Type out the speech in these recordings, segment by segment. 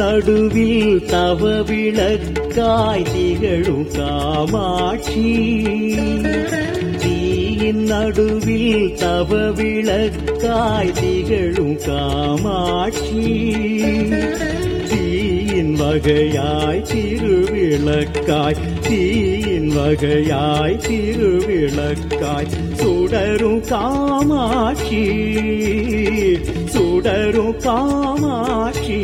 நடுவில் தவ விளக்காய் திகழும் காமாட்சி தீயின் நடுவில் தவ விளக்காய் திகழும் காமாட்சி தீயின் வகையாய் திருவிளக்காய் தீயின் வகையாய் திருவிளக்காய் சுடரும் காமாட்சி சுடரும் காமாட்சி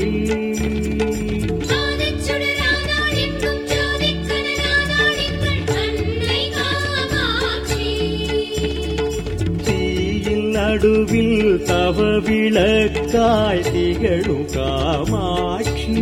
ஜோதிச்சுடரானாளிக்கும் ஜோதிக்கனலானாளிக்கும் அன்னை காமாட்சி தீயில் நடுவில் தவ விளக்காய் திகழும் காமாட்சி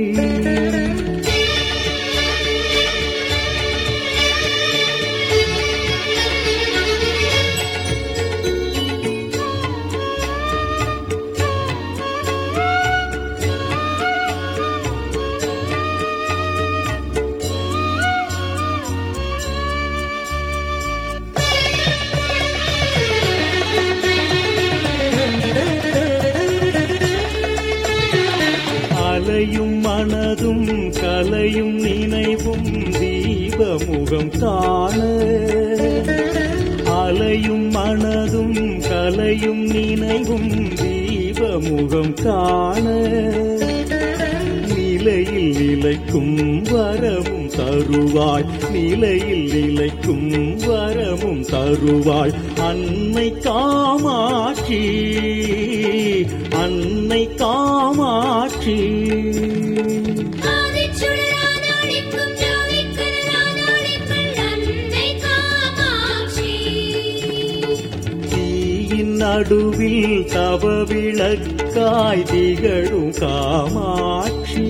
அலையும் மனதும் கலையும் நினைவும் தீபமுகம் காண அலையும் மனதும் கலையும் நினைவும் தீபமுகம் காண நிலையில் நிலைக்கும் வரமும் தருவாய் நிலையில் நிலைக்கும் வரமும் தருவாய் அன்னை காமாட்சி அன்னை காமாட்சி ஜோதிச்சுடரானாளிக்கும் ஜோதிக்கனலானாளிக்கும் அன்னை காமாட்சி தீயின் நடுவில் தவ விளக்காய் திகழும் காமாட்சி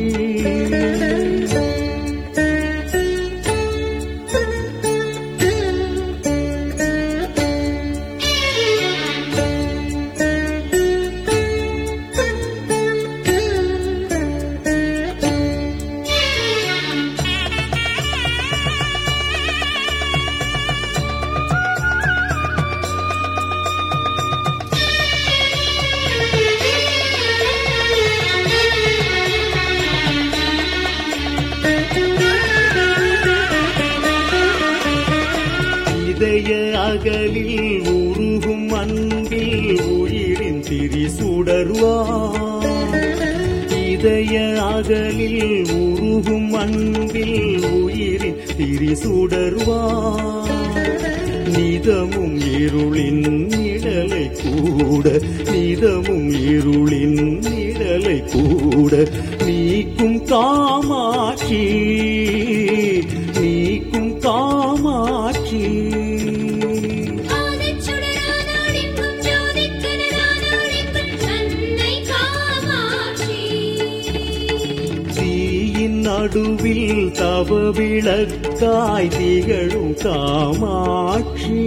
இதய அகலில் உருகும் அன்பில் உயிரின் திரி சுடர்வார் இதய அகலில் உருகும் அன்பில் உயிரின் திரி சுடர்வார் நிதமும் இருளின் நிழலை கூட நிதமும் இருளின் நிழலை கூட நீக்கும் காமாட்சி நீக்கும் காமாட்சி ஜோதிச்சுடரானாளிக்கும் ஜோதிக்கனலானாளிக்கும் அன்னை காமாட்சி தீயின் நடுவில் தவ விளக்காய் திகழும் காமாட்சி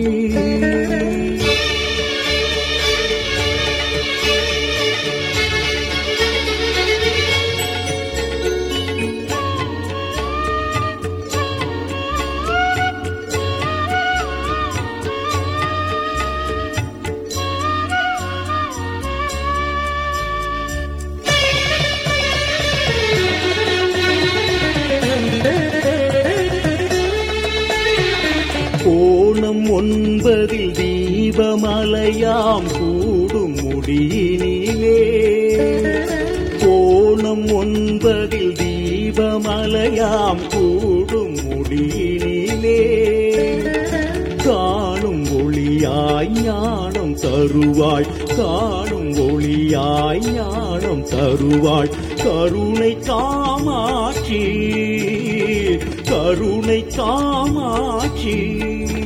கோணம் ஒன்பதில் தீபமலையாம் கூடும் முடியினிலே கோணம் ஒன்பதில் தீபமலையாம் கூடும் முடியினிலே காணும் ஒளியாய் ஞானம் தருவாய் காணும் ஒளியாய் ஞானம் தருவாய் கருணை காமாட்சி கருணை காமாட்சி